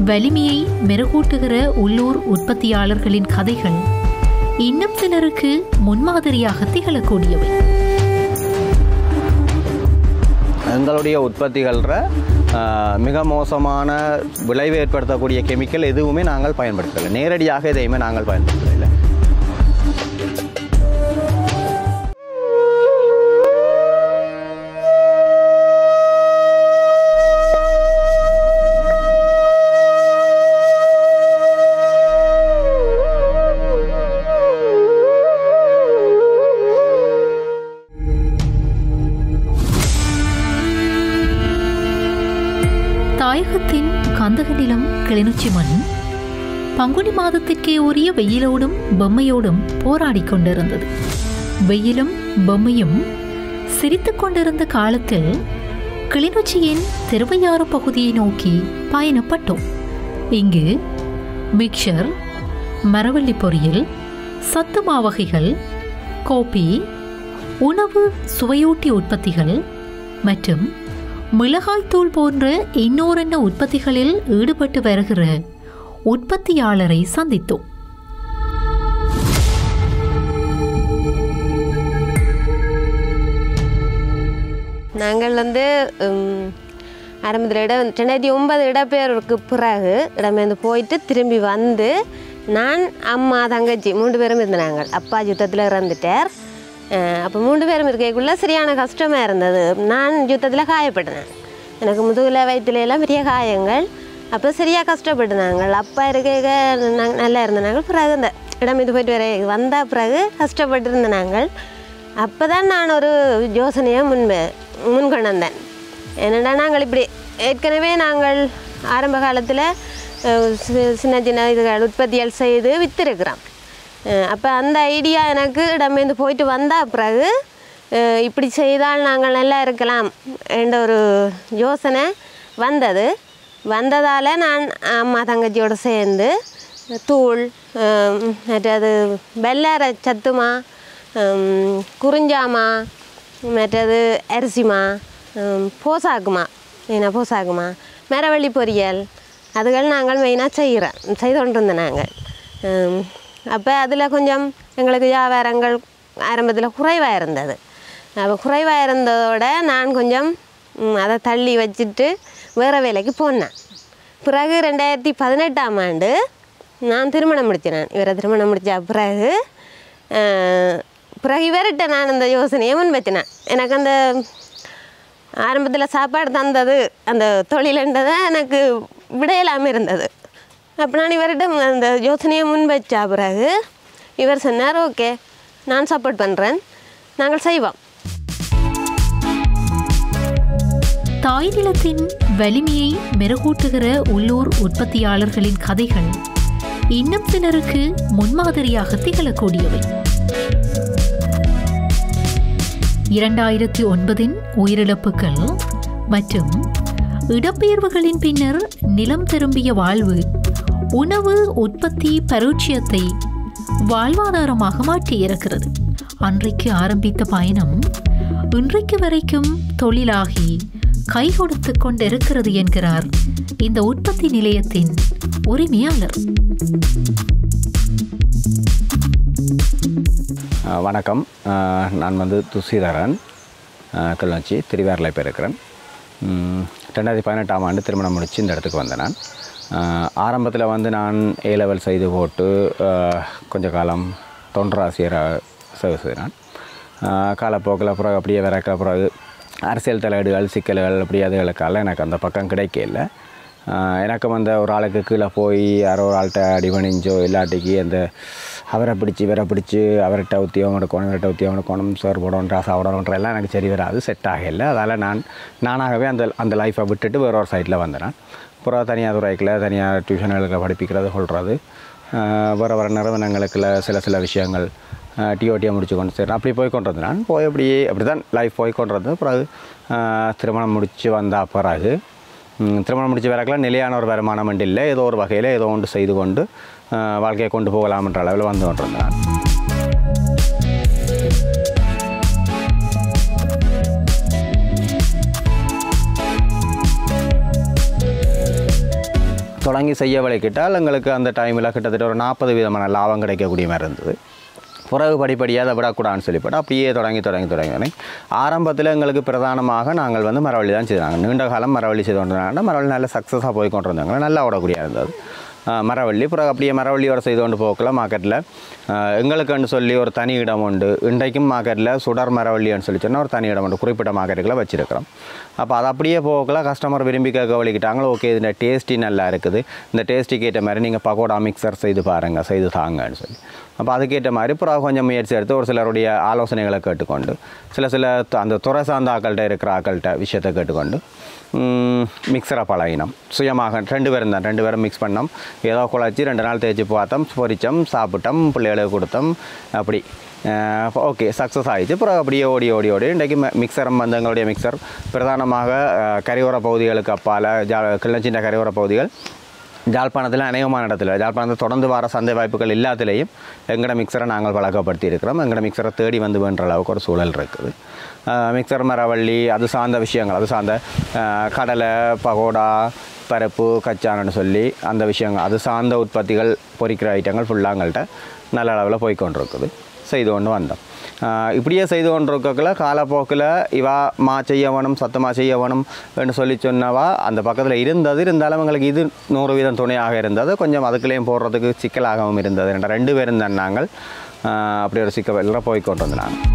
வலிமையை மெருகூட்டுகிற உள்ளூர் உற்பத்தியாளர்களின் கதைகள் இன்னும் சிலருக்கு முன்மாதிரியாக திகழக்கூடியவை எங்களுடைய உற்பத்திகள மிக மோசமான விளைவை ஏற்படுத்தக்கூடிய கெமிக்கல் எதுவுமே நாங்கள் பயன்படுத்தலை நேரடியாக எதையுமே நாங்கள் பயன்படுத்தலை தாயகத்தின் கந்தக நிலம் கிளிநொச்சி மண் பங்குனி மாதத்திற்கே உரிய வெயிலோடும் பொம்மையோடும் போராடிக் கொண்டிருந்தது வெயிலும் பொம்மையும் சிரித்துக் கொண்டிருந்த காலத்தில் கிளிநொச்சியின் திருவையாறு பகுதியை நோக்கி பயணப்பட்டோம் இங்கு மிக்சர் மரவள்ளி பொரியல் சத்து மாவகைகள் கோபி உணவு சுவையூட்டி உற்பத்திகள் மற்றும் மிளகாய்த்தூள் போன்ற இன்னோரென்ன உற்பத்திகளில் ஈடுபட்டு வருகிற உற்பத்தியாளரை சந்தித்தோம் நாங்கள் வந்து ம், ஆரம்பத்தில் இடம் ரெண்டாயிரத்தி ஒன்பது இடப்பெயர்வுக்கு பிறகு இடம்பெயர்ந்து போயிட்டு திரும்பி வந்து நான் அம்மா தங்கச்சி மூன்று பேரும் இருந்தாங்க அப்பா யுத்தத்தில் இறந்துட்டார் அப்போ மூன்று பேரும் இருக்கக்குள்ள சரியான கஷ்டமாக இருந்தது நான் யுத்தத்தில் காயப்பட்டேன் எனக்கு முதுகில் வயிற்றுல எல்லாம் பெரிய காயங்கள் அப்போ சரியாக கஷ்டப்பட்டுனாங்க அப்பா இருக்க நாங்கள் நல்லா இருந்தாங்க பிறகு இந்த இடம் இது போயிட்டு வர வந்த பிறகு கஷ்டப்பட்டு இருந்தாங்க அப்போ தான் நான் ஒரு யோசனையை முன்பு முன்கொண்டு வந்தேன் என்னடா நாங்கள் இப்படி ஏற்கனவே நாங்கள் ஆரம்ப காலத்தில் சின்ன சின்ன இதுகள் உற்பத்திகள் செய்து விற்றுருக்குறோம் அப்போ அந்த ஐடியா எனக்கு இடம்பெயர்ந்து போயிட்டு வந்த பிறகு அஹ், இப்படி செய்தால் நாங்கள் நல்லா இருக்கலாம் என்ற ஒரு யோசனை வந்தது வந்ததால் நான் அம்மா தங்கச்சியோடு சேர்ந்து தூள் அஹ், மற்றது வெள்ளரை சத்துமா ஹம், குறிஞ்சாமா மற்றது அரிசிமா ஹம், போசாக்குமா மெயினாக போசாக்குமா மரவள்ளி பொரியல் அதுகள் நாங்கள் மெயினாக செய்கிறோம் செய்து கொண்டு இருந்தோம் நாங்கள் அப்போ அதில் கொஞ்சம் எங்களுக்கு வியாபாரங்கள் ஆரம்பத்தில் குறைவாக இருந்தது அப்போ குறைவாக இருந்ததோட நான் கொஞ்சம் ம், அதை தள்ளி வச்சுட்டு வேறு வேலைக்கு போனேன் பிறகு ரெண்டாயிரத்தி பதினெட்டாம் ஆண்டு நான் திருமணம் முடித்தேன் இவரை திருமணம் முடித்த பிறகு அஹ், பிறகு இவர்கிட்ட நான் அந்த யோசனையை முன் வச்சினேன் எனக்கு அந்த ஆரம்பத்தில் சாப்பாடு தந்தது அந்த தொழிலன்றதை எனக்கு விடையலாமல் இருந்தது அப்போ நான் இவர்கிட்ட அந்த யோசனையை முன் வச்சா பிறகு இவர் சொன்னார் ஓகே நான் சப்போர்ட் பண்ணுறேன் நாங்கள் செய்வோம் தாய் நிலத்தின் வலிமையை மெருகூட்டுகிற உள்ளூர் உற்பத்தியாளர்களின் கதைகள் இன்னும் சிலருக்கு முன்மாதிரியாக திகழக்கூடியவை இரண்டாயிரத்தி ஒன்பதின் உயிரிழப்புகள் மற்றும் இடப்பெயர்வுகளின் பின்னர் நிலம் திரும்பிய வாழ்வு உணவு உற்பத்தி பரூட்சியத்தை வாழ்வாதாரமாக மாற்றியிருக்கிறது அன்றைக்கு ஆரம்பித்த பயணம் இன்றைக்கு வரைக்கும் தொழிலாகி கை கொடுத்து கொண்டிருக்கிறது என்கிறார் இந்த உற்பத்தி நிலையத்தின் உரிமையாளர் அஹ் வணக்கம் அஹ் நான் வந்து துஷிதரன் அஹ் கிளிநொச்சி திருவேரில் இப்போ இருக்கிறேன் உம், ரெண்டாயிரத்தி பதினெட்டாம் ஆண்டு திருமணம் முடித்து இந்த இடத்துக்கு வந்தேன் நான் ஆரம்பத்தில் வந்து நான் ஏ லெவல் செய்து போட்டு அஹ், கொஞ்ச காலம் தொண்டராசியராக சேவை செய்தேன் அஹ், காலப்போக்கில் பிறகு அப்படியே விறக்க பிறகு அரசியல் தலையீடுகள் சிக்கல்கள் அப்படி அதுகளுக்கால எனக்கு அந்த பக்கம் கிடைக்கல ஆஹ் எனக்கு வந்து ஒரு ஆளுக்கு கீழே போய் யாரோ ஒரு ஆள்கிட்ட அடிபணிஞ்சோ இல்லாட்டிக்கு அந்த அவரை பிடிச்சி இவரை பிடிச்சி அவர்கிட்ட உத்தியோகம் எடுக்கணும் இவர்கிட்ட உத்தியோகம் எடுக்கணும் சோறு போடணுன்றா சாப்பிடணுன்ற எல்லாம் எனக்கு சரி வராது செட் ஆகலை அதால் நான் நானாகவே அந்த அந்த லைஃப்பை விட்டுட்டு வேற ஒரு சைடில் வந்தேன் நான். அப்புறம் தனியார் துறைக்கில் தனியார் டியூஷன்களுக்கு படிப்பிக்கிறது சொல்கிறது வேறு வர நிறுவனங்களுக்குள்ள சில சில விஷயங்கள் டிஓடியை முடிச்சு கொண்டு சரி அப்படி போய் கொண்டு வந்தேன் நான் போய் அப்படியே அப்படி தான் லைஃப் போய் கொண்டு வந்தது பிறகு ஆஹ் திருமணம் முடித்து வந்த பிறகு ம், திருமணம் முடிச்ச பிறகுலாம் நிலையான ஒரு வருமானம் உண்டு இல்லை ஏதோ ஒரு வகையில் ஏதோ ஒன்று செய்து கொண்டு ஆஹ் வாழ்க்கையை கொண்டு போகலாம்ன்ற அளவில் வந்து கொண்டிருந்தேன் நான். தொடங்கி செய்ய வழிக்கிட்டால் எங்களுக்கு அந்த டைமில் கிட்டத்தட்ட ஒரு நாற்பது விதமான லாபம் கிடைக்கக்கூடிய மாதிரி இருந்தது பிறகு படிப்படியாக அதை விடக்கூடாதுன்னு சொல்லிப்பட்டு அப்படியே தொடங்கி தொடங்கி தொடங்கி தொடங்கி ஆரம்பத்தில் எங்களுக்கு பிரதானமாக நாங்கள் வந்து மரவள்ளி தான் செய்தாங்க நீண்ட காலம் மரவள்ளி செய்து கொண்டிருந்தாங்க மரவள்ளி நல்ல சக்ஸஸாக போய் கொண்டு இருந்தாங்க நல்லா ஓடக்கூடிய இருந்தது ஆஹ் மரவள்ளி பிறகு அப்படியே மரவள்ளியோட செய்து கொண்டு போக்கல மார்க்கெட்டில் எங்களுக்குன்னு சொல்லி ஒரு தனி இடம் உண்டு இன்றைக்கும் மார்க்கெட்டில் சுடர் மரவள்ளின்னு சொல்லி சொன்னால் ஒரு தனி இடம் உண்டு குறிப்பிட்ட மார்க்கெட்டுகளை வச்சுருக்கிறோம் அப்போ அது அப்படியே போகல கஸ்டமர் விரும்பி கேட்க வழிக்கிட்டாங்களோ ஓகே இந்த டேஸ்டி நல்லா இருக்குது இந்த டேஸ்ட்டுக்கு ஏற்ற மாதிரி நீங்கள் பக்கோடா மிக்சர் செய்து பாருங்கள் செய்து தாங்கன்னு சொல்லி அப்போ அதுக்கேற்ற மாதிரி பிறகு கொஞ்சம் முயற்சி எடுத்து ஒரு சிலருடைய ஆலோசனைகளை கேட்டுக்கொண்டு சில சில த- அந்த துறை சார்ந்த ஆக்கள்கிட்ட இருக்கிற ஆக்கள்கிட்ட விஷயத்தை கேட்டுக்கொண்டு மிக்சரை பழகினோம் சுயமாக ரெண்டு பேரும் தான் ரெண்டு பேரும் மிக்ஸ் பண்ணோம் ஏதோ குழச்சி ரெண்டு நாள் தேய்ச்சி பார்த்தோம் பொரிச்சோம் சாப்பிட்டோம் பிள்ளைகளுக்கு கொடுத்தோம் அப்படி ஓகே சக்ஸஸ் ஆயிடுச்சு அப்புறம் அப்படியே ஓடி ஓடி ஓடி இன்றைக்கு மிக்சரம் வந்து எங்களுடைய மிக்சர் பிரதானமாக அஹ், கரையோர பகுதிகளுக்கு அப்பால் ஜா கிளச்சின்ற கரையோர பகுதிகள் ஜாழ்ப்பாணத்தில் அநேகமான இடத்துல ஜாழ்ப்பாணத்தில் தொடர்ந்து வர சந்தை வாய்ப்புகள் எல்லாத்துலேயும் எங்களோட மிக்சரை நாங்கள் பழக்கப்படுத்தி இருக்கிறோம் எங்களோட மிக்சரை தேடி வந்து வேண்ட அளவுக்கு ஒரு சூழல் இருக்குது அஹ் மிக்சர் மரவள்ளி அது சார்ந்த விஷயங்கள் அது சார்ந்த அஹ் கடலை பகோடா பருப்பு கச்சான்னு சொல்லி அந்த விஷயங்கள் அது சார்ந்த உற்பத்திகள் பொரிக்கிற ஐட்டங்கள் ஃபுல்லாக எங்கள்கிட்ட நல்ல அளவில் போய் கொண்டிருக்குது செய்து கொண்டு வந்தோம் ஆஹ் இப்படியே செய்து கொண்டிருக்கக்குள்ள காலப்போக்கில் இவா மா செய்ய வேணும் சத்தமாக செய்ய வேணும் என்று சொல்லி சொன்னவா அந்த பக்கத்தில் இருந்தது இருந்தாலும் எங்களுக்கு இது நூறு வீதம் துணையாக இருந்தது கொஞ்சம் அதுக்குள்ளேயும் போடுறதுக்கு சிக்கலாகவும் இருந்தது என்ற ரெண்டு பேரும் தான் நாங்கள் ஆஹ் அப்படி ஒரு சிக்கலில் போய் கொண்டு வந்து நாங்கள்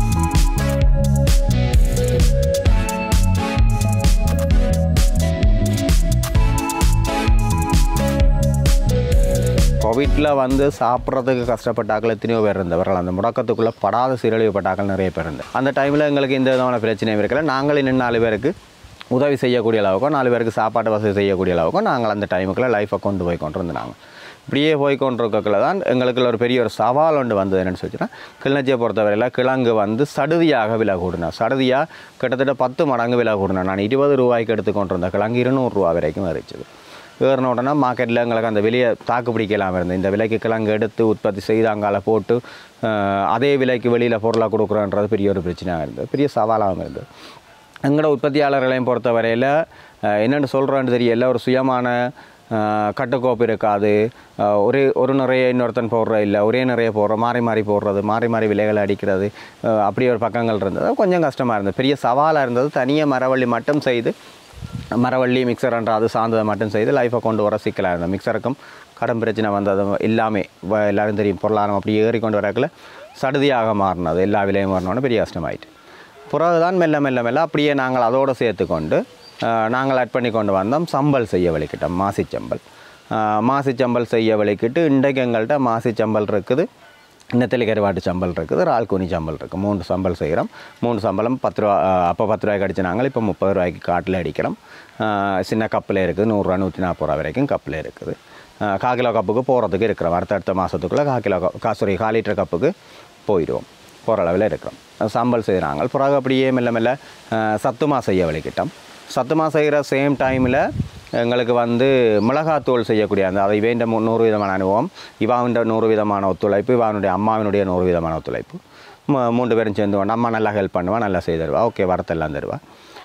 கோவிட்டில் வந்து சாப்பிட்றதுக்கு கஷ்டப்பட்டாக்கள் எத்தனையோ பேர் இருந்தவர்கள் அந்த முடக்கத்துக்குள்ளே படாத சீரழிவுப்பட்டாக்கள் நிறைய பேர் இருந்து அந்த டைமில் எங்களுக்கு எந்த விதமான பிரச்சனையும் இருக்கல நாங்கள் இன்னும் நாலு பேருக்கு உதவி செய்யக்கூடிய அளவுக்கும் நாலு பேருக்கு சாப்பாட்டு வசதி செய்யக்கூடிய அளவுக்கும் நாங்கள் அந்த டைமுக்குள்ளே லைஃப்பை கொண்டு போய் கொண்டு இருந்தாங்க இப்படியே போய் கொண்டிருக்கக்குள்ள தான் எங்களுக்குள்ள ஒரு பெரிய ஒரு சவால் ஒன்று வந்தது என்னென்னு சொல்லிச்சுன்னா கிளிநொச்சியை பொறுத்தவரையில் கிழங்கு வந்து சடுதியாக விலை கூடினேன் சடுதியாக கிட்டத்தட்ட பத்து மடங்கு விலை கூடினேன் நான் இருபது ரூபாய்க்கு எடுத்து கொண்டு இருந்த கிழங்கு இருநூறுரூவா வரைக்கும் இருந்துச்சு ஏறின உடனே மார்க்கெட்டில் எங்களுக்கு அந்த வெளியே தாக்கு பிடிக்கலாம் இருந்தது இந்த விலைக்கு கிழங்கு எடுத்து உற்பத்தி செய்து அங்கால போட்டு அஹ், அதே விலைக்கு வெளியில் பொருளாக கொடுக்குறோன்றது பெரிய ஒரு பிரச்சனையாக இருந்தது பெரிய சவாலாகவும் இருந்தது எங்களோட உற்பத்தியாளர்களையும் பொறுத்தவரையில் அஹ், என்னென்னு சொல்கிறோன்னு தெரியல ஒரு சுயமான அஹ், கட்டுக்கோப்பு இருக்காது அஹ், ஒரே ஒரு நிறைய இன்னொருத்தன் போடுற இல்லை ஒரே நிறைய போடுற மாறி மாறி போடுறது மாறி மாறி விலைகளை அடிக்கிறது அஹ், அப்படி ஒரு பக்கங்கள் இருந்தது கொஞ்சம் கஷ்டமாக இருந்தது பெரிய சவாலாக இருந்தது தனியாக மரவள்ளி மட்டும் செய்து மரவள்ளி மிக்சர்ன்ற அது சார்ந்ததை மட்டும் செய்து லைஃப்பை கொண்டு வர சிக்கலாக இருந்தது மிக்சருக்கும் கடன் பிரச்சனை வந்தது எல்லாமே வ- எல்லாரும் தெரியும் பொருளாதாரம் அப்படி ஏறி கொண்டு வரக்குள்ள சடுதியாக மாறினது எல்லா விலையும் மாறினோன்னு பெரிய கஷ்டமாயிட்டு பிறகுதான் மெல்ல மெல்ல மெல்ல அப்படியே நாங்கள் அதோடு சேர்த்து கொண்டு அஹ், நாங்கள் ஆட் பண்ணி கொண்டு வந்தோம் சம்பல் செய்ய வலிக்கிட்டோம் மாசிச்சம்பல் அஹ், மாசிச்சம்பல் செய்ய வலிக்கிட்டு இன்றைக்கு எங்கள்கிட்ட மாசிச்சம்பல் இருக்குது நெத்தலி கருவாட்டு சம்பல் இருக்குது இறால் கூனி சம்பல் இருக்குது மூணு சம்பல் செய்கிறோம் மூணு சம்பளம் பத்து ரூபா அஹ், அப்போ பத்து ரூபாய்க்கு அடிச்சு நாங்கள் இப்போ முப்பது ரூபாய்க்கு காட்டில் அடிக்கிறோம் அஹ், சின்ன கப்பில் இருக்குது நூறுரூவா நூற்றி நாற்பது ரூபா வரைக்கும் கப்பில் இருக்குது அஹ், கா கிலோ கப்புக்கு போகிறதுக்கு இருக்கிறோம் அடுத்த அடுத்த மாதத்துக்குள்ளே கா கிலோ கப் கா சாரி கால் லிட்டர் கப்புக்கு போயிடுவோம் போகிற அளவில் இருக்கிறோம் அஹ், சாம்பல் செய்கிறாங்க பிறகு அப்படியே மெல்ல மெல்ல அஹ், சத்துமா செய்ய வலிக்கிட்டோம் சத்துமா செய்கிற சேம் டைமில் எங்களுக்கு வந்து மிளகாத்தூள் செய்யக்கூடிய அந்த அதை வேண்ட மு- நூறு விதமான அனுபவம் இவாவின் நூறு விதமான ஒத்துழைப்பு இவானுடைய அம்மாவினுடைய நூறு விதமான ஒத்துழைப்பு மு- மூன்று பேரும் சேர்ந்து கொண்டு அம்மா நல்லா ஹெல்ப் பண்ணுவா நல்லா செய்து தருவா ஓகே வரத்தெல்லாம் தருவா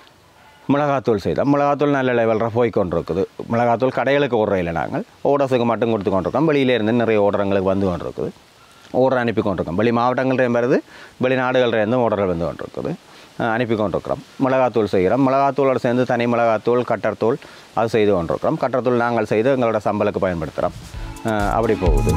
மிளகாத்தூள் செய்தோம் மிளகாத்தூள் நல்ல லெவலில் போய் கொண்டிருக்குது மிளகாத்தூள் கடைகளுக்கு ஓடுற இல்லை நாங்கள் ஓடர்ஸுக்கு மட்டும் கொடுத்து கொண்டிருக்கோம் வெளியில இருந்து நிறைய ஓர்டர் எங்களுக்கு வந்து கொண்டிருக்குது ஓர்டர் அனுப்பி கொண்டிருக்கோம் வெளி மாவட்டங்கள்லேயும் வருது வெளிநாடுகள்லேருந்தும் ஓர்டர்கள் வந்து கொண்டிருக்குது அஹ் அனுப்பி கொண்டிருக்கிறோம் மிளகாத்தூள் செய்கிறோம் மிளகாத்தூளோடு சேர்ந்து தனி மிளகாத்தூள் கட்டர்தூள் அது செய்து கொண்டிருக்கிறோம் கட்டர்தூள் நாங்கள் செய்து எங்களோட சம்பளுக்கு பயன்படுத்துகிறோம் அஹ் அப்படி போகுது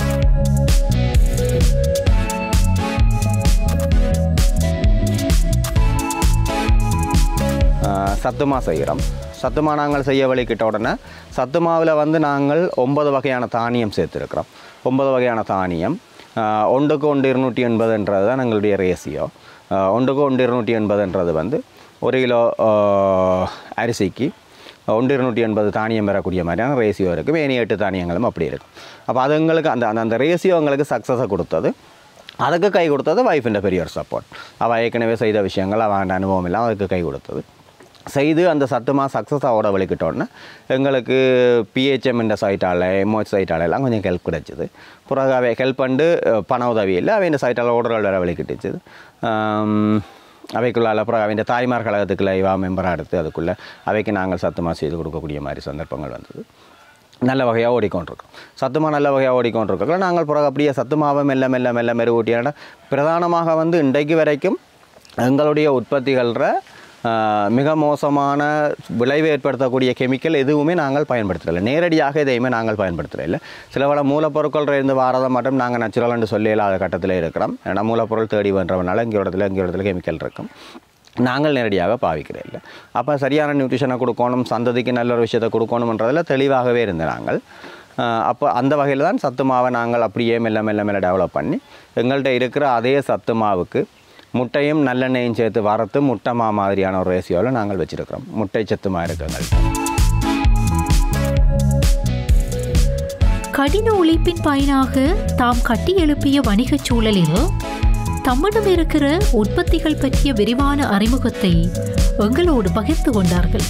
ஆஹ் சத்துமா செய்கிறோம் சத்துமா நாங்கள் செய்ய வழிக்கிட்ட உடனே சத்துமாவில் வந்து நாங்கள் ஒன்பது வகையான தானியம் சேர்த்துருக்கிறோம் ஒன்பது வகையான தானியம் ஆஹ் ஒன்றுக்கு ஒன்று இருநூற்றி எண்பதுன்றது தான் எங்களுடைய ரேசியோ ஒன்றுக்கு ஒன்று இருநூற்றி எண்பதுன்றது வந்து ஒரு கிலோ ஆஹ் அரிசிக்கு ஒன்று இருநூற்றி எண்பது தானியம் பெறக்கூடிய மாதிரியான ரேசியோ இருக்குது வேணி எட்டு தானியங்களும் அப்படி இருக்கும் அப்போ அது எங்களுக்கு அந்த அந்த அந்த ரேசியோ எங்களுக்கு சக்ஸஸை கொடுத்தது அதுக்கு கை கொடுத்தது வைஃபிൻ്റെ பெரிய ஒரு சப்போர்ட் அவள் ஏற்கனவே செய்த விஷயங்கள் அவன் அனுபவம் எல்லாம் அதுக்கு கை கொடுத்தது செய்து அந்த சத்துமா சக்ஸஸாவோட வலிக்கிட்டோன்னே எங்களுக்கு பிஹெச்எம் என்ற சைட்டால் எம்ஓஹெச் சைட்டால் எல்லாம் கொஞ்சம் ஹெல்ப் கிடைச்சிது பிறகு அவை ஹெல்ப் பண்ணி அஹ், பண உதவி இல்லை அவை இந்த சைட்டால் ஓடுறல் வேறு வலிக்கிட்டுச்சு அவைக்குள்ளால் அப்புறம் அவன் தாய்மார் கழகத்துக்குள்ள இவா மெம்பராக எடுத்து அதுக்குள்ளே அவைக்கு நாங்கள் சத்துமா செய்து கொடுக்கக்கூடிய மாதிரி சந்தர்ப்பங்கள் வந்தது நல்ல வகையாக ஓடிக்கொண்டிருக்கோம் சத்துமா நல்ல வகையாக ஓடிக்கொண்டிருக்கோம் நாங்கள் பிறகு அப்படியே சத்துமாவை மெல்ல மெல்ல மெல்ல மெருகூட்டியான பிரதானமாக வந்து இன்றைக்கு வரைக்கும் எங்களுடைய உற்பத்திகள மிக மோசமான விளைவு ஏற்படுத்தக்கூடிய கெமிக்கல் எதுவுமே நாங்கள் பயன்படுத்தலை நேரடியாக எதையுமே நாங்கள் பயன்படுத்தலை சில பல மூலப்பொருட்கள் இருந்து வாரதை மட்டும் நாங்கள் நேச்சுரல்னு சொல்லி இல்லாத கட்டத்தில் இருக்கிறோம் ஏன்னா மூலப்பொருள் தேடி வேண்டவனால இங்கே இடத்துல இங்கே இடத்துல கெமிக்கல் இருக்கும் நாங்கள் நேரடியாக பாவிக்கிறோம் இல்லை அப்போ சரியான நியூட்ரிஷனை கொடுக்கணும் சந்ததிக்கு நல்ல ஒரு விஷயத்தை கொடுக்கணுன்றதில் தெளிவாகவே இருந்த நாங்கள் ஆஹ் அப்போ அந்த வகையில் தான் சத்து மாவை நாங்கள் அப்படியே மெல்ல மெல்ல மெல்ல டெவலப் பண்ணி எங்கள்கிட்ட இருக்கிற அதே சத்து மாவுக்கு முட்டையும் நல்லெண்ணெயும் சேர்த்து வறுத்து முட்டை மா மாதிரியான ஒரு ரேசியோவில் நாங்கள் வச்சுருக்கிறோம் முட்டை சத்து மா இருக்கு எங்கள்கிட்ட கடின உழைப்பின் பயனாக தாம் கட்டி எழுப்பிய வணிகச் சூழலில் தம்மிடம் இருக்கிற உற்பத்திகள் பற்றிய விரிவான அறிமுகத்தை எங்களோடு பகிர்ந்து கொண்டார்கள்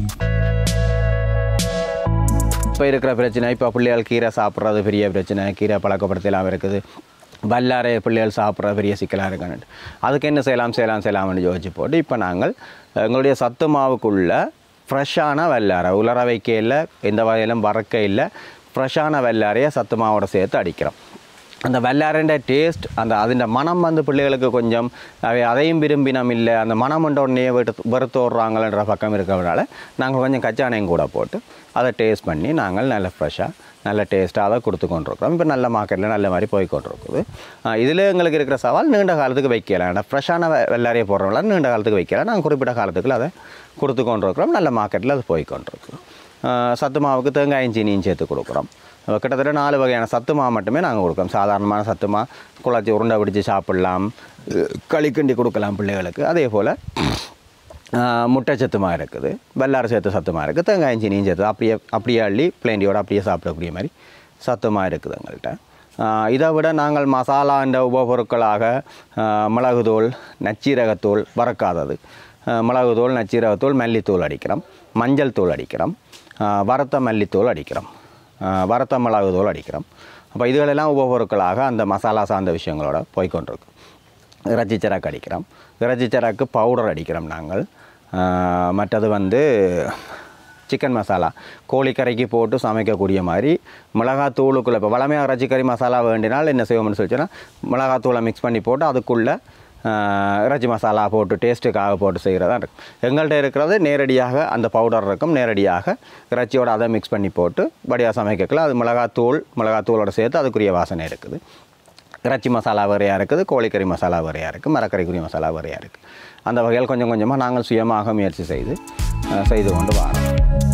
இப்போ இருக்கிற பிரச்சனை இப்போ பிள்ளைகள் கீரை சாப்பிட்றது பெரிய பிரச்சனை கீரை பழக்கப்படுத்தலாம் இருக்குது வல்லாரை பிள்ளைகள் சாப்பிட்ற பெரிய சிக்கலாக இருக்குன்னு அதுக்கு என்ன செய்யலாம் செய்யலாம் செய்யலாம்னு யோசிச்சு போட்டு இப்போ நாங்கள் எங்களுடைய சத்து மாவுக்குள்ள ஃப்ரெஷ்ஷான வல்லாரை உலர வைக்க இல்லை எந்த வகையிலும் வறக்க இல்லை ஃப்ரெஷ்ஷான வல்லாரையை சத்து மாவோட சேர்த்து அடிக்கிறோம் அந்த வல்லாரண்ட டேஸ்ட் அந்த அதிൻ്റെ மனம் வந்து பிள்ளைகளுக்கு கொஞ்சம் அவை அதையும் விரும்பினம் இல்லை அந்த மனம் உண்ட உடனே வெறுத்து வெறுத்து விட்றாங்களன்ற பக்கம் இருக்கிறதுனால நாங்கள் கொஞ்சம் கச்சானையும் கூட போட்டு அதை டேஸ்ட் பண்ணி நாங்கள் நல்ல ஃப்ரெஷ்ஷாக நல்ல டேஸ்ட்டாக அதை கொடுத்து கொண்டிருக்கிறோம் இப்போ நல்ல மார்க்கெட்டில் நல்ல மாதிரி போய் கொண்டிருக்குது இதில் எங்களுக்கு இருக்கிற சவால் நீண்ட காலத்துக்கு வைக்கலாம் ஏன்னா ஃப்ரெஷ்ஷான வெ வெள்ளாரியை போடுறவங்களாம் நீண்ட காலத்துக்கு வைக்கலாம் நாங்கள் குறிப்பிட்ட காலத்துக்குள்ள அதை கொடுத்து கொண்டிருக்கிறோம் நல்ல மார்க்கெட்டில் அது போய் கொண்டிருக்கு ஆஹ் சத்து மாவுக்கு தேங்காயும் சீனியும் சேர்த்து கொடுக்குறோம் அப்ப கிட்டத்தட்ட நாலு வகையான சத்து மா மட்டுமே நாங்கள் கொடுக்குறோம் சாதாரணமான சத்து மா குழச்சி உருண்டை பிடிச்சி சாப்பிட்லாம் அஹ் களிக்கிண்டி கொடுக்கலாம் பிள்ளைகளுக்கு அதே போல் முட்டை சத்துமா இருக்குது வெள்ளார சேர்த்து சத்துமா இருக்குது தேங்காயும் சீனியும் சேர்த்து அப்படியே அப்படியே அள்ளி பிளேண்டியோட அப்படியே சாப்பிடக்கூடிய மாதிரி சத்துமா இருக்குது எங்கள்கிட்ட ஆஹ் இதை விட நாங்கள் மசாலான்ற உபபொருட்களாக ஆஹ் மிளகுத்தூள் நச்சீரகத்தூள் வறக்காதது ஆஹ் மிளகுத்தூள் நச்சீரகத்தூள் மல்லித்தூள் அடிக்கிறோம் மஞ்சள் தூள் அடிக்கிறோம் ஆஹ் வறுத்த மல்லித்தூள் அடிக்கிறோம் ஆஹ் வறுத்த மிளகுத்தூள் அடிக்கிறோம் அப்போ இதுகளெல்லாம் உபபொருட்களாக அந்த மசாலா சார்ந்த விஷயங்களோட போய்க்கொண்டிருக்கு இறைச்சி சரக்கு அடிக்கிறோம் இறைச்சி சரக்கு பவுடர் அடிக்கிறோம் நாங்கள் ஆஹ் மற்றது வந்து சிக்கன் மசாலா கோழிக்கறிக்கு போட்டு சமைக்கக்கூடிய மாதிரி மிளகாத்தூளுக்குள்ளே இப்போ வளமையாக இறைச்சிக்கறி மசாலா வேண்டினால் என்ன செய்வோம்னு சொல்லிச்சுன்னா மிளகாத்தூளை மிக்ஸ் பண்ணி போட்டு அதுக்குள்ளே ஆஹ் இறைச்சி மசாலா போட்டு டேஸ்ட்டுக்காக போட்டு செய்கிறதா இருக்கும் எங்கள்கிட்ட இருக்கிறது நேரடியாக அந்த பவுடர் இருக்கும் நேரடியாக இறைச்சியோட அதை மிக்ஸ் பண்ணி போட்டு வடியாக சமைக்கல அது மிளகாத்தூள் மிளகாத்தூளோட சேர்த்து அதுக்குரிய வாசனை இருக்குது இறைச்சி மசாலா வேறையாக இருக்குது கோழிக்கறி மசாலா வேறையாக இருக்குது மரக்கறிக்குரிய மசாலா வேறையாக இருக்குது அந்த வகையில் கொஞ்சம் கொஞ்சமாக நாங்கள் சுயமாக முயற்சி செய்து அஹ், செய்து கொண்டு வரோம்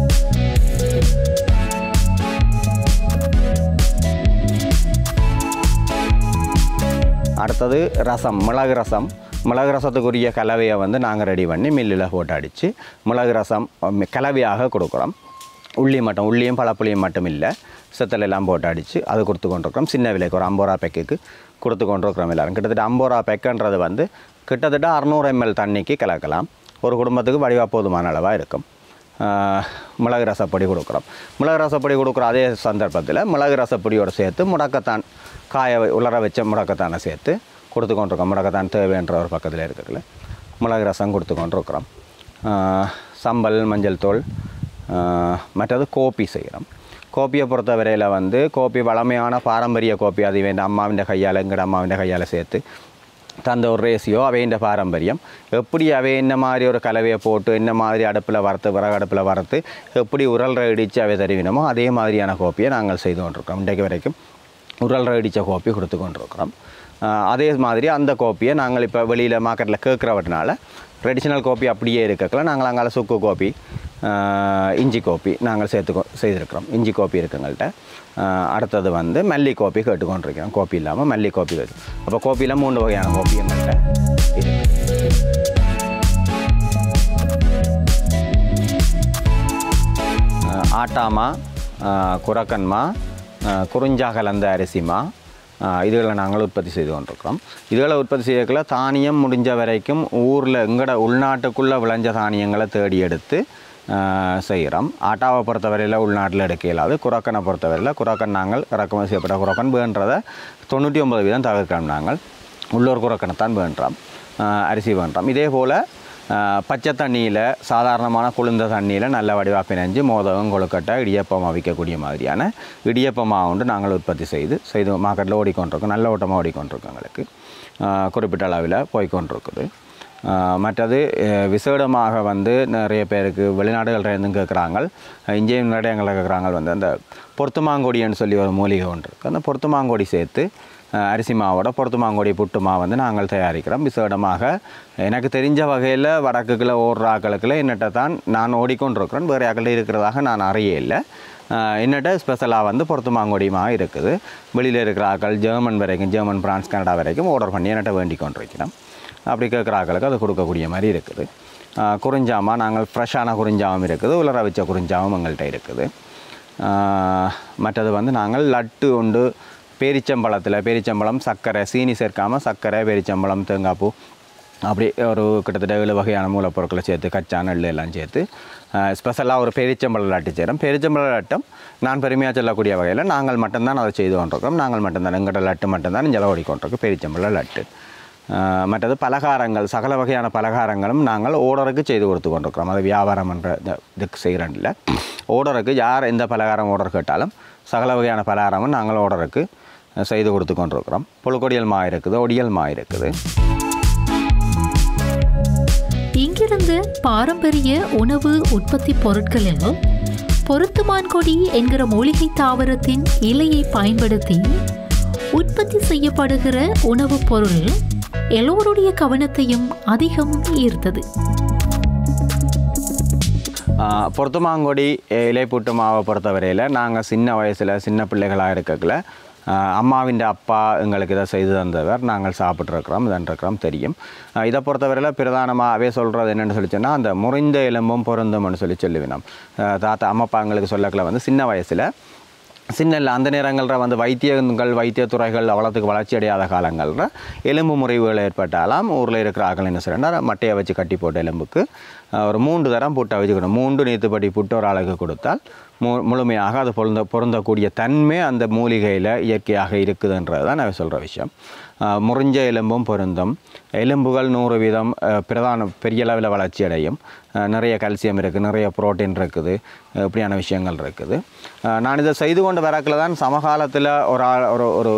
அடுத்தது ரசம் மிளகு ரசம் மிளகு ரசத்துக்குரிய கலவையை வந்து நாங்கள் ரெடி பண்ணி மில்லில் போட்டு அடித்து மிளகு ரசம் அம், கலவையாக கொடுக்குறோம் உள்ளி மட்டும் உள்ளியும் பழப்புளியும் மட்டும் இல்லை செத்தல் எல்லாம் போட்டு அடித்து அது கொடுத்து கொண்டிருக்கிறோம் சின்ன விலைக்கு ஒரு ஐம்பது ரூபா பேக்குக்கு கொடுத்து கொண்டிருக்கிறோம் எல்லாரும் கிட்டத்தட்ட ஐம்பது ரூபா பெக்குன்றது வந்து கிட்டத்தட்ட அறநூறு எம்எல் தண்ணிக்கு கலக்கலாம் ஒரு குடும்பத்துக்கு வடிவா போதுமான அளவாக இருக்கும் ஆஹ், மிளகு ரசப்பொடி கொடுக்குறோம் மிளகு ரசப்பொடி கொடுக்குற அதே சந்தர்ப்பத்தில் மிளகு ரசப்பொடியோடு சேர்த்து முடக்கத்தான் காய வை- உலர வச்ச முடக்கத்தானை சேர்த்து கொடுத்து கொண்டிருக்கோம் முடக்கத்தான் தேவைன்ற ஒரு பக்கத்தில் இருக்கிறதுல மிளகு ரசம் கொடுத்து கொண்டிருக்கிறோம் ஆஹ், சம்பல் மஞ்சள் தூள் ஆஹ், மற்றது கோப்பி செய்கிறோம் கோப்பியை பொறுத்த வரையில் வந்து கோப்பி வளமையான பாரம்பரிய கோப்பி அது வேண்ட அம்மாவிൻ്റെ கையால் எங்கட அம்மாவிൻ്റെ கையால் சேர்த்து தந்த ஒரு ரேசியோ அவையின் பாரம்பரியம் எப்படி அவை என்ன மாதிரி ஒரு கலவையை போட்டு என்ன மாதிரி அடுப்பில் வறுத்து விறகு அடுப்பில் வறுத்து எப்படி உரல் இடித்து அவை தருவினமோ அதே மாதிரியான கோப்பியை நாங்கள் செய்து கொண்டிருக்கிறோம் இன்றைக்கு வரைக்கும் உரல் இடித்த கோப்பி கொடுத்து கொண்டிருக்கிறோம் ஆஹ் அதே மாதிரி அந்த கோப்பியை நாங்கள் இப்போ வெளியில் மார்க்கெட்டில் கேட்குறவட்டனால ட்ரெடிஷ்னல் கோப்பி அப்படியே இருக்கல நாங்கள் அங்கே சுக்கு கோப்பி ஆஹ் இஞ்சி கோப்பி நாங்கள் சேர்த்து கொ- செய்திருக்கிறோம் இஞ்சி கோப்பி இருக்குங்கள்ட்ட ஆஹ் அடுத்தது வந்து மல்லி கோப்பி கேட்டுக்கொண்டிருக்கிறோம் கோப்பி இல்லாமல் மல்லி கோப்பி கேட்டு அப்போ கோப்பியில் மூணு வகையான கோப்பி எங்கள்கிட்ட இருக்கு ஆஹ் ஆட்டாமா ஆஹ் குரக்கன்மா ஆஹ் குறிஞ்சா கலந்த அரிசிமா ஆஹ் இதுகளை நாங்கள் உற்பத்தி செய்து கொண்டிருக்கிறோம் இதுகளை உற்பத்தி செய்யக்குள்ள தானியம் முடிஞ்ச வரைக்கும் ஊரில் எங்கட உள்நாட்டுக்குள்ளே விளைஞ்ச தானியங்களை தேடி எடுத்து ஆஹ் செய்கிறோம் ஆட்டாவை பொறுத்தவரையில் உள்நாட்டில் எடுக்க இயலாது குரக்கனை பொறுத்தவரையில் குரக்கன் நாங்கள் இறக்குமதி செய்யப்பட்ட குரக்கன் வேண்டதை தொண்ணூற்றி ஒன்பது வீதம் தவிர்க்கிறோம் நாங்கள் உள்ளூர் குரக்கனை தான் வேண்டுறோம் ஆஹ் அரிசி வேண்டுறோம் இதே போல் ஆஹ் பச்சை தண்ணியில் சாதாரணமான குளிர்ந்த தண்ணியில் நல்ல வடிவாக பிணைஞ்சு மோதகம் கொழுக்கட்டை இடியப்பம் அவிக்கக்கூடிய மாதிரியான இடியப்பமாக உண்டு நாங்கள் உற்பத்தி செய்து செய்து மார்க்கெட்டில் ஓடிக்கொண்டிருக்கோம் நல்ல ஓட்டமாக ஓடிக்கொண்டிருக்கோம் எங்களுக்கு ஆஹ் குறிப்பிட்ட அளவில் போய்க்கொண்டிருக்குது ஆஹ் மற்றது அஹ் விசேடமாக வந்து நிறைய பேருக்கு வெளிநாடுகள்ல இருந்தும் கேட்குறாங்க இங்கேயும் நிறைய எங்களை கேட்குறாங்க வந்து அந்த பொருத்துமாங்கொடின்னு சொல்லி ஒரு மூலிகை ஒன்று இருக்குது அந்த பொருத்துமாங்கொடி சேர்த்து அஹ் அரிசி மாவோட பொருத்துமாங்கொடி புட்டு மாவு வந்து நாங்கள் தயாரிக்கிறோம் விசேடமாக எனக்கு தெரிஞ்ச வகையில் வடக்குக்குள்ள ஓடுற ஆக்களுக்குள்ள என்னட்ட தான் நான் ஓடிக்கொண்டிருக்கிறேன் வேறு ஆக்கள் இருக்கிறதாக நான் அறிய இல்லை அஹ் என்னட்ட ஸ்பெஷலாக வந்து பொருத்துமாங்கொடிமா இருக்குது வெளியில் இருக்கிற ஆக்கள் ஜெர்மன் வரைக்கும் ஜெர்மன் பிரான்ஸ் கனடா வரைக்கும் ஆர்டர் பண்ணி என்னட்ட வேண்டிக் கொண்டிருக்கிறோம் அப்படி கேட்குற ஆக்களுக்கு அது கொடுக்கக்கூடிய மாதிரி இருக்குது அஹ் குறிஞ்சாமா நாங்கள் ஃப்ரெஷ்ஷான குறிஞ்சாவும் இருக்குது உலர வச்ச குறிஞ்சாவும் எங்கள்கிட்ட இருக்குது அஹ் மற்றது வந்து நாங்கள் லட்டு உண்டு பேரிச்சம்பழத்தில் பேரிச்சம்பழம் சர்க்கரை சீனி சேர்க்காமல் சர்க்கரை பேரிச்சம்பழம் தேங்காய் பூ அப்படி ஒரு கிட்டத்தட்ட ஏழு வகையான மூலப்பொருட்களை சேர்த்து கச்சா நெல் எல்லாம் சேர்த்து ஸ்பெஷலாக ஒரு பெரிச்சம்பழ லட்டு செய்கிறோம் பெரிச்சம்பழ லட்டம் நான் பெருமையாக சொல்லக்கூடிய வகையில் நாங்கள் மட்டும்தான் அதை செய்து கொண்டிருக்கோம் நாங்கள் மட்டும்தான் எங்களோட லட்டு மட்டும்தான் இங்கே ஓடிக்கொண்டிருக்கோம் பெரிச்சம்பழ லட்டு ஆஹ் மற்றது பலகாரங்கள் சகல வகையான பலகாரங்களும் நாங்கள் ஓர்டருக்கு செய்து கொடுத்து கொண்டிருக்கிறோம் அது வியாபாரம் என்ற இந்த- இதுக்கு செய்கிறதில்ல ஓர்டருக்கு யார் எந்த பலகாரம் ஓர்டர் கேட்டாலும் சகல வகையான பலகாரமும் நாங்கள் ஓர்டருக்கு செய்து கொடுத்து கொண்டிருக்கிறோம் புழுக்கொடியல் மா இருக்குது ஒடியல் மா இருக்குது இங்கிருந்து பாரம்பரிய உணவு உற்பத்தி பொருட்களில் பொருத்துமான் கொடி என்கிற மூலிகை தாவரத்தின் இலையை பயன்படுத்தி உற்பத்தி செய்யப்படுகிற உணவுப் பொருள் எல்லோருடைய கவனத்தையும் அதிகம் ஈர்த்தது ஆஹ் பொருத்துமாங்கொடி அஹ் இலைப்புட்டு மாவை பொறுத்தவரையில் நாங்கள் சின்ன வயசில் சின்ன பிள்ளைகளாக இருக்கக்குள்ள ஆஹ் அம்மாவின் அப்பா எங்களுக்கு இதை செய்து தந்தவர் நாங்கள் சாப்பிட்ருக்கிறோம் இதன்றிருக்கிறோம் தெரியும் ஆஹ் இதை பொறுத்தவரையில் பிரதானமாகவே சொல்கிறது என்னென்னு சொல்லி சொன்னால் அந்த முறிந்த எலும்பும் பொருந்தும்னு சொல்லி சொல்லுவினோம் ஆஹ் தாத்தா அம்மாப்பா எங்களுக்கு சொல்லக்குள்ள வந்து சின்ன வயசில் சின்ன இல்லை அந்த நேரங்களில் வந்து வைத்தியங்கள் வைத்தியத்துறைகள் அவ்வளோத்துக்கு வளர்ச்சி அடையாத காலங்களில் எலும்பு முறிவுகள் ஏற்பட்டாலாம் ஊரில் இருக்கிற ஆக்கள் என்ன செய்யறாங்க மட்டையை வச்சு கட்டி போட்ட எலும்புக்கு அஹ், ஒரு மூன்று தரம் புட்டை வச்சுக்கணும் மூன்று நீத்துப்படி புட்டு ஒரு ஆளுக்கு கொடுத்தால் மு முழுமையாக அது பொருந்த பொருந்தக்கூடிய தன்மை அந்த மூலிகையில் இயற்கையாக இருக்குதுன்றது தான் நான் சொல்கிற விஷயம் அஹ், முறிஞ்ச எலும்பும் பொருந்தும் எலும்புகள் நூறு வீதம் அஹ், பிரதான பெரிய அளவில் வளர்ச்சி அடையும் அஹ், நிறைய கால்சியம் இருக்குது நிறைய புரோட்டீன் இருக்குது அஹ், இப்படியான விஷயங்கள் இருக்குது அஹ், நான் இதை செய்து கொண்டு வரக்கில் தான் சமகாலத்தில் ஒரு ஆள் ஒரு ஒரு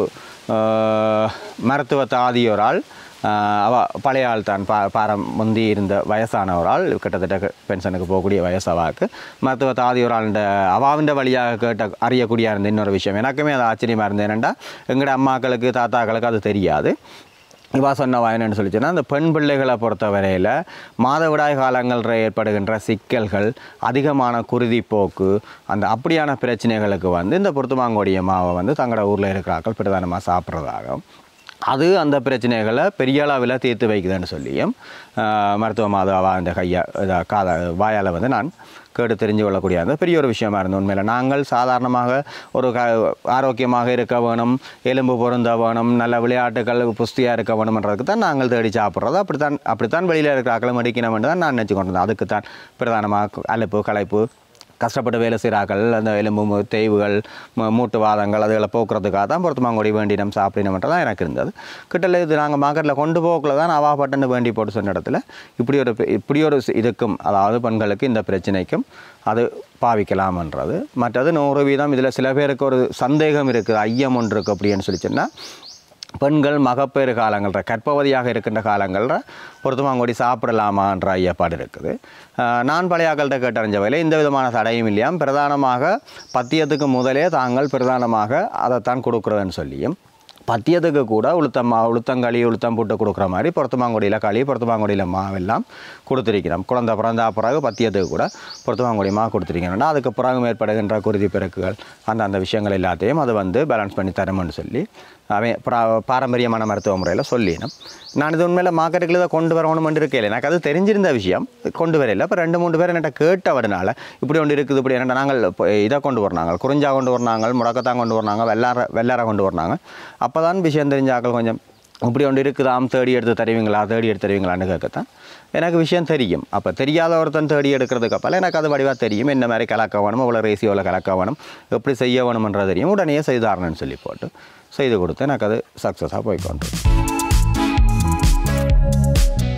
அஹ், மருத்துவ தாதி ஒரு ஆள் அஹ், அவ பழைய ஆள் தான் பா பாரம் முந்தி இருந்த வயசான ஒரு ஆள் கிட்டத்தட்ட பென்ஷனுக்கு போகக்கூடிய வயசவாக்கு மருத்துவ தாதி ஒரு ஆளுண்ட அவாவிൻ്റെ வழியாக கேட்ட அறியக்கூடிய இருந்த இன்னொரு விஷயம் எனக்குமே அது ஆச்சரியமாக இருந்தது என்னென்னா எங்களோட அம்மாக்களுக்கு தாத்தாக்களுக்கு அது தெரியாது இவா சொன்ன என்னன்னு சொல்லிச்சுன்னா அந்த பெண் பிள்ளைகளை பொறுத்தவரையில் மாதவிடாய் காலங்களில் ஏற்படுகின்ற சிக்கல்கள் அதிகமான குருதிப்போக்கு அந்த அப்படியான பிரச்சனைகளுக்கு வந்து இந்த பொருத்துமாங்கோடிய மாவை வந்து தங்களோட ஊரில் இருக்கிற ஆட்கள் பிரதானமாக சாப்பிட்றதாகும் அது அந்த பிரச்சனைகளை பெரிய அளவில் தீர்த்து வைக்குதுன்னு சொல்லியும் ஆஹ், மருத்துவ மாதாவா இந்த கையா இதை காத வாயால் வந்து நான் கேட்டு தெரிஞ்சு கொள்ளக்கூடிய அந்த பெரிய ஒரு விஷயமா இருந்தது உண்மையில் நாங்கள் சாதாரணமாக ஒரு க ஆரோக்கியமாக இருக்க வேணும் எலும்பு பொருந்த வேணும் நல்ல விளையாட்டுகள் புஸ்தியாக இருக்க வேணும்ன்றதுக்கு தான் நாங்கள் தேடி சாப்பிட்றது அப்படித்தான் அப்படித்தான் வெளியில் இருக்கிற ஆக்களும் அடிக்கணும் தான் நான் நினச்சி கொண்டு வந்தேன் அதுக்கு தான் பிரதானமாக அலுப்பு களைப்பு கஷ்டப்பட்டு வேலை செய்கிறார்கள் அந்த எலும்பு மு- தேய்வுகள் மு- மூட்டு வாதங்கள் அதுகளை போக்குறதுக்காக தான் பொருத்தமாங்கொடி வேண்டினம் சாப்பிடணுமன்றதான் எனக்கு இருந்தது கிட்டல இது நாங்கள் மார்க்கெட்டில் கொண்டு போகக்குள்ள தான் அவா பட்டுன்னு வேண்டி போட்டு சொன்ன இடத்துல இப்படி ஒரு பெ- இப்படி ஒரு சி- இதுக்கும் அதாவது பெண்களுக்கு இந்த பிரச்சனைக்கும் அது பாவிக்கலாம்ன்றது மற்றது நூறு வீதம் இதில் சில பேருக்கு ஒரு சந்தேகம் இருக்குது ஐயம் ஒன்று இருக்குது அப்படின்னு சொல்லி சொன்னால் பெண்கள் மகப்பேறு காலங்களில் கர்ப்பவதியாக இருக்கின்ற காலங்களில் பொருத்தமாங்கொடி சாப்பிடலாமான்ற ஐயப்பாடு இருக்குது ஆஹ் நான் பழைய ஆக்கள்கிட்ட கேட்டறிஞ்ச வகையில் இந்த விதமான தடையும் இல்லையாம் பிரதானமாக பத்தியத்துக்கு முதலே தாங்கள் பிரதானமாக அதைத்தான் கொடுக்குறதுன்னு சொல்லியும் பத்தியத்துக்கு கூட உளுத்தம் மா உளுத்தங்களி உளுத்தம் போட்டு கொடுக்குற மாதிரி பொருத்தமாங்குடியில் களி பொருத்தமாங்குடியில் மாவெல்லாம் கொடுத்துருக்கிறோம் குழந்தை பிறந்த பிறகு பத்தியத்துக்கு கூட பொருத்தமாங்குடி மா கொடுத்துருக்கிறோம்னா அதுக்கு பிறகு ஏற்படுகின்ற குருதி பெருக்குகள் அந்த அந்த விஷயங்கள் எல்லாத்தையும் அது வந்து பேலன்ஸ் பண்ணி தரும்னு சொல்லி அவன் பிரா- பாரம்பரியமான மருத்துவ முறையில் சொல்லினோம் நான் இது உண்மையில் மார்க்கெட்டுக்கு இதை கொண்டு வரணும்னு இருக்கேன் எனக்கு அது தெரிஞ்சிருந்த விஷயம் கொண்டு வரல இப்போ ரெண்டு மூணு பேர் என்கிட்ட கேட்டவரனால இப்படி ஒன்று இருக்குது இப்படி என்ன நாங்கள் இப்போ இதை கொண்டு வரணாங்க குறிஞ்சா கொண்டு வரணாங்க முடக்கத்தான் கொண்டு வரணாங்க வெள்ளார வெள்ளார கொண்டு வரணாங்க அப்போ தான் விஷயம் தெரிஞ்ச ஆக்கள் கொஞ்சம் இப்படி ஒன்று இருக்குதாம் தேடி எடுத்து தருவீங்களா தேடி எடுத்து தருவீங்களான்னு கேட்கத்தான் எனக்கு விஷயம் தெரியும் அப்போ தெரியாத ஒருத்தன் தேடி எடுக்கிறதுக்கு அப்பால் எனக்கு அது வடிவாக தெரியும் என்ன மாதிரி கலக்க வேணும் இவ்வளோ ரேசியோவில் கலக்க வேணும் எப்படி செய்ய வேணுமன்றது தெரியும் உடனே செய்தாரணுன்னு சொல்லி போட்டு செய்து கொடுத்து எனக்கு அது சக்ஸஸாக போய்க்கொண்டு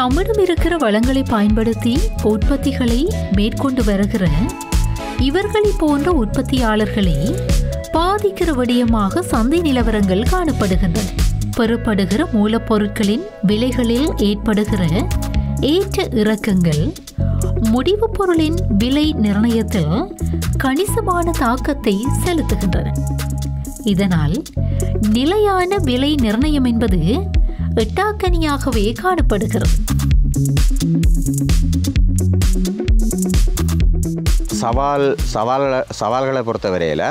தம்மிடம் இருக்கிற வளங்களை பயன்படுத்தி உற்பத்திகளை மேற்கொண்டு வருகிற இவர்களை போன்ற உற்பத்தியாளர்களை பாதிக்கிற விடயமாக சந்தை நிலவரங்கள் காணப்படுகின்றன பெறப்படுகிற மூலப்பொருட்களின் விலைகளில் ஏற்படுகிற ஏற்ற இறக்கங்கள் முடிவுப் பொருளின் விலை நிர்ணயத்தில் கணிசமான தாக்கத்தை செலுத்துகின்றன இதனால் நிலையான விலை நிர்ணயம் என்பது எட்டாக்கனியாகவே காணப்படுகிறது சவால் சவால்களை சவால்களை பொறுத்தவரையில்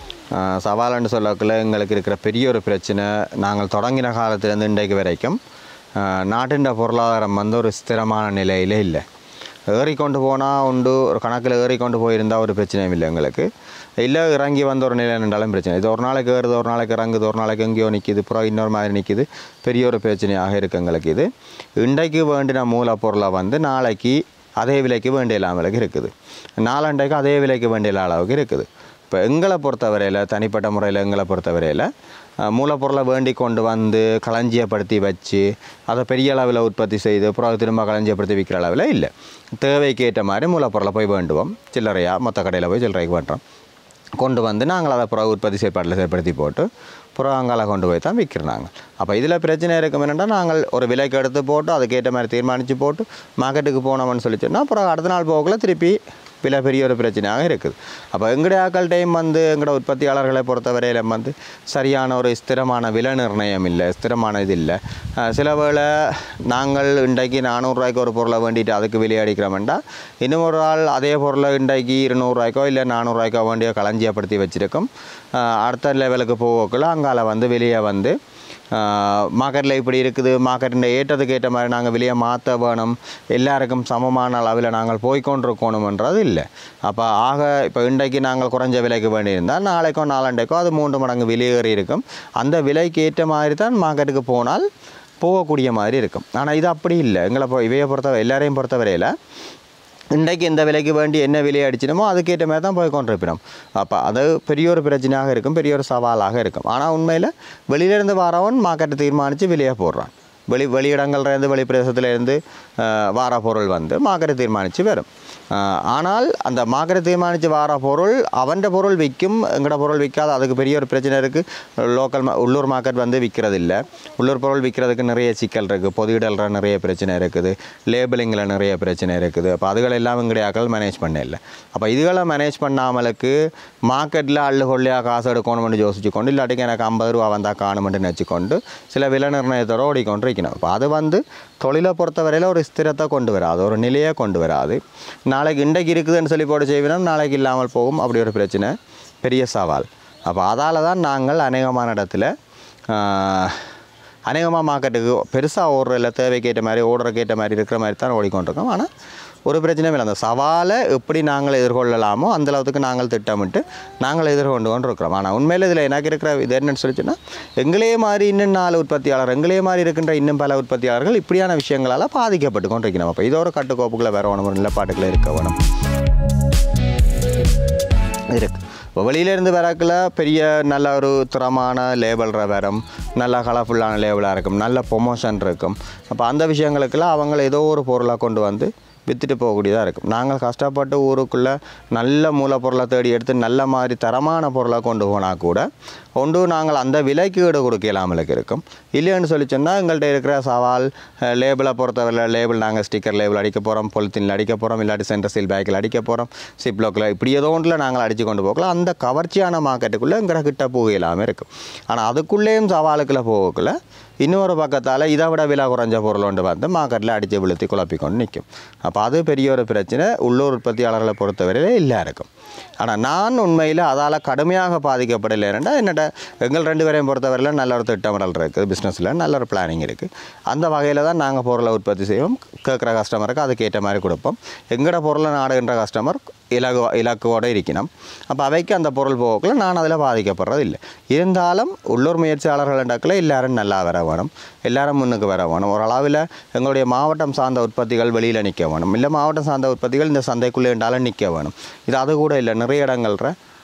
சவால்னு சொல்லக்குள்ள எங்களுக்கு இருக்கிற பெரிய ஒரு பிரச்சனை நாங்கள் தொடங்கின காலத்துலேருந்து இன்றைக்கு வரைக்கும் ஆஹ், நாட்டின் பொருளாதாரம் வந்து ஒரு ஸ்திரமான நிலையில் இல்லை ஏறிக்கொண்டு போனால் உண்டு ஒரு கணக்கில் ஏறிக்கொண்டு போயிருந்தால் ஒரு பிரச்சனையும் இல்லை எங்களுக்கு இல்லை இறங்கி வந்த ஒரு நிலை நின்றாலும் பிரச்சனை இது ஒரு நாளைக்கு ஏறுது ஒரு நாளைக்கு இறங்குது ஒரு நாளைக்கு எங்கேயோ நிற்கிது அப்புறம் இன்னொரு மாதிரி நிற்கிது பெரிய ஒரு பிரச்சனையாக இருக்குது எங்களுக்கு இது இன்றைக்கு வேண்டின மூலப்பொருளை வந்து நாளைக்கு அதே விலைக்கு வேண்டிய அளவுக்கு இருக்குது நாலண்டைக்கு அதே விலைக்கு வேண்டிய அளவுக்கு இருக்குது இப்போ எங்களை பொறுத்தவரையில் தனிப்பட்ட முறையில் எங்களை பொறுத்தவரையில் அஹ், மூலப்பொருளை வேண்டி கொண்டு வந்து களஞ்சியப்படுத்தி வச்சு அதை பெரிய அளவில் உற்பத்தி செய்து அப்புறம் அதை திரும்ப களஞ்சியப்படுத்தி விற்கிற அளவில் இல்லை தேவைக்கு ஏற்ற மாதிரி மூலப்பொருளை போய் வேண்டுவோம் சில்லறையாக மொத்த கடையில் போய் சில்லறைக்கு வேண்டுறோம் கொண்டு வந்து நாங்கள் அதை புற உற்பத்தி செயற்பாட்டில் செயற்படுத்தி போட்டு புறம் அங்கால கொண்டு போய் தான் விற்கிறோம் நாங்கள் அப்போ இதில் பிரச்சனை இருக்கும் என்னென்னா நாங்கள் ஒரு விலைக்கு எடுத்து போட்டு அதுக்கேற்ற மாதிரி தீர்மானித்து போட்டு மார்க்கெட்டுக்கு போனோம்னு சொல்லி சொன்னால் அப்புறம் அடுத்த நாள் போகக்குள்ள திருப்பி விலை பெரிய ஒரு பிரச்சனையாக இருக்குது அப்போ எங்களுடைய ஆக்கள் டைம் வந்து எங்களோட உற்பத்தியாளர்களை பொறுத்தவரையில் வந்து சரியான ஒரு ஸ்திரமான விலை நிர்ணயம் இல்லை ஸ்திரமான இது இல்லை அஹ் சில வேளை நாங்கள் இன்றைக்கு நானூறுரூவாய்க்கு ஒரு பொருளை வேண்டிட்டு அதுக்கு விலை அடிக்கிறோம்டா இன்னும் ஒரு ஆள் அதே பொருளை இன்றைக்கு இருநூறுவாய்க்கோ இல்லை நானூறுரூவாய்க்கோ வேண்டிய களஞ்சியப்படுத்தி வச்சிருக்கோம் அஹ் அடுத்த லெவலுக்கு போகக்குள்ள அங்கால வந்து வெளியே வந்து மார்க்கெட்டில் இப்படி இருக்குது மார்க்கெட்டில் ஏற்றதுக்கு ஏற்ற மாதிரி நாங்கள் வெளியே மாற்ற வேணும் எல்லாருக்கும் சமமான அளவில் நாங்கள் போய்கொண்டிருக்கணுமன்றது இல்லை அப்போ ஆக இப்போ இன்றைக்கு நாங்கள் குறைஞ்ச விலைக்கு வேண்டியிருந்தால் நாளைக்கோ நாளண்டைக்கோ அது மூன்று மடங்கு வெளியேறி இருக்கும் அந்த விலைக்கு ஏற்ற மாதிரி தான் மார்க்கெட்டுக்கு போனால் போகக்கூடிய மாதிரி இருக்கும் ஆனால் இது அப்படி இல்லை எங்களை பொ இவையை பொறுத்த எல்லாரையும் பொறுத்தவரையில் இன்றைக்கு இந்த விலைக்கு வேண்டி என்ன விலையை அடிச்சினமோ அதுக்கேற்ற மாதிரி தான் போய் கொண்டிருப்பினோம் அப்போ அது பெரிய ஒரு பிரச்சனையாக இருக்கும் பெரிய ஒரு சவாலாக இருக்கும் ஆனால் உண்மையில் வெளியிலேருந்து வரவன் மார்க்கெட்டை தீர்மானித்து வெளியே போடுறான் வெளி வெளியிடங்கள்லேருந்து வெளி பிரதேசத்துலேருந்து வார பொருள் வந்து மார்க்கெட்டை தீர்மானித்து வரும் ஆஹ் ஆனால் அந்த மார்க்கெட்டை தீர்மானித்து வார பொருள் அவன்ட பொருள் விற்கும் எங்கட பொருள் விற்காது அதுக்கு பெரிய ஒரு பிரச்சனை இருக்குது லோக்கல் உள்ளூர் மார்க்கெட் வந்து விற்கிறது இல்லை உள்ளூர் பொருள் விற்கிறதுக்கு நிறைய சிக்கல் இருக்குது பொதுயிடல்ற நிறைய பிரச்சனை இருக்குது லேபிளிங்கில் நிறைய பிரச்சனை இருக்குது அப்போ அதுகள் எல்லாம் எங்களுடைய ஆக்கள் மேனேஜ் பண்ண இல்லை அப்போ இதுகளை மேனேஜ் பண்ணாமலுக்கு மார்க்கெட்டில் அள்ளு கொள்ளையாக காசு எடுக்கணும்னு யோசிச்சு கொண்டு இல்லாட்டிக்கு எனக்கு ஐம்பது ரூபா வந்தால் காணுமென்று நினச்சிக்கொண்டு சில விலை நிர்ணயத்தோடு ஓடிக்கொண்டு இருக்கணும் அப்போ அது வந்து தொழிலை பொறுத்தவரையில் ஒரு ஸ்திரத்தை கொண்டு வராது ஒரு நிலையை கொண்டு வராது நாளைக்கு இன்றைக்கு இருக்குதுன்னு சொல்லி போட்டு செய்வினோம் நாளைக்கு இல்லாமல் போகும் அப்படி ஒரு பிரச்சனை பெரிய சவால் அப்போ அதால் தான் நாங்கள் அநேகமான இடத்துல ஆஹ், அநேகமாக மார்க்கெட்டுக்கு பெருசாக ஓடுற இல்லை தேவைக்கு ஏற்ற மாதிரி ஓடுறதுக்கு ஏற்ற மாதிரி இருக்கிற மாதிரி தான் ஓடிக்கொண்டிருக்கோம் ஆனால் ஒரு பிரச்சனையும் இல்லை அந்த சவாலை எப்படி நாங்கள் எதிர்கொள்ளலாமோ அந்த அளவுக்கு நாங்கள் திட்டமிட்டு நாங்கள் எதிர்கொண்டு கொண்டு இருக்கிறோம் ஆனால் உண்மையில் இதில் எனக்கு இருக்கிற இது என்னன்னு சொல்லிச்சுன்னா எங்களே மாதிரி இன்னும் நாலு உற்பத்தியாளர் எங்களே மாதிரி இருக்கின்ற இன்னும் பல உற்பத்தியாளர்கள் இப்படியான விஷயங்களால் பாதிக்கப்பட்டு கொண்டு இருக்கிறோம் அப்போ இதோட கட்டுக்கோப்புகளை வேற வேணும் ஒரு நிலப்பாட்டுகளை இருக்க வேணும் இருக்கு இப்போ வெளியிலேருந்து வரக்குள்ள பெரிய நல்ல ஒரு திறமான லேபிள்ற வரும் நல்ல கலர்ஃபுல்லான லேபிளாக இருக்கும் நல்ல ப்ரொமோஷன் இருக்கும் அப்போ அந்த விஷயங்களுக்கெல்லாம் அவங்க ஏதோ ஒரு பொருளாக கொண்டு வந்து விற்றுட்டு போகக்கூடியதாக இருக்கும் நாங்கள் கஷ்டப்பட்டு ஊருக்குள்ளே நல்ல மூலப்பொருளை தேடி எடுத்து நல்ல மாதிரி தரமான பொருளை கொண்டு போனால் கூட ஒன்று நாங்கள் அந்த விலைக்கு ஈடு கொடுக்கலாமலுக்கு இருக்கும் இல்லைன்னு சொல்லி சொன்னால் எங்கள்கிட்ட இருக்கிற சவால் லேபிளை பொறுத்தவரை லேபிள் நாங்கள் ஸ்டிக்கர் லேபிள் அடிக்க போகிறோம் பொலித்தீனில் அடிக்க போகிறோம் இல்லாட்டி சென்டர் சீல் பேக்கில் அடிக்க போகிறோம் சிப்லோக்கில் இப்படி ஏதோ ஒன்றில் நாங்கள் அடித்து கொண்டு போகலாம் அந்த கவர்ச்சியான மார்க்கெட்டுக்குள்ளே எங்கிற கிட்ட போகலாமல் இருக்கும் ஆனால் அதுக்குள்ளேயும் சவாலுக்குள்ளே போகக்குள்ள இன்னொரு பக்கத்தால் இதை விட விலை குறைஞ்ச பொருள் ஒன்று வந்து மார்க்கெட்டில் அடித்து விழுத்தி குழப்பி கொண்டு நிற்கும் அப்போ அது பெரிய ஒரு பிரச்சனை உள்ளூர் உற்பத்தியாளர்களை பொறுத்தவரையில் இல்லை இருக்கும் ஆனால் நான் உண்மையில் அதால் கடுமையாக பாதிக்கப்படலை ஏன்னா என்னோட எங்கள் ரெண்டு பேரையும் பொறுத்தவரையில் நல்ல ஒரு திட்டமிடல் இருக்குது பிஸ்னஸில் நல்ல ஒரு பிளானிங் இருக்குது அந்த வகையில் தான் நாங்கள் பொருளை உற்பத்தி செய்வோம் கேட்குற கஸ்டமருக்கு அதுக்கேற்ற மாதிரி கொடுப்போம் எங்களோட பொருளை நாடுகின்ற கஸ்டமர் இலகு இலக்குவோடு இருக்கணும் அப்போ அவைக்கு அந்த பொருள் போகக்குள்ள நான் அதில் பாதிக்கப்படுறது இல்லை இருந்தாலும் உள்ளூர் முயற்சியாளர்கள் இடத்துல எல்லாரும் நல்லா வர வேணும் எல்லாரும் முன்னுக்கு வர வேணும் ஒரு அளவில் எங்களுடைய மாவட்டம் சார்ந்த உற்பத்திகள் வெளியில் நிற்க வேணும் இல்லை மாவட்டம் சார்ந்த உற்பத்திகள் இந்த சந்தைக்குள்ளே இருந்தாலும் நிற்க வேணும் இது அது கூட இல்லை நிறைய இடங்கள்ற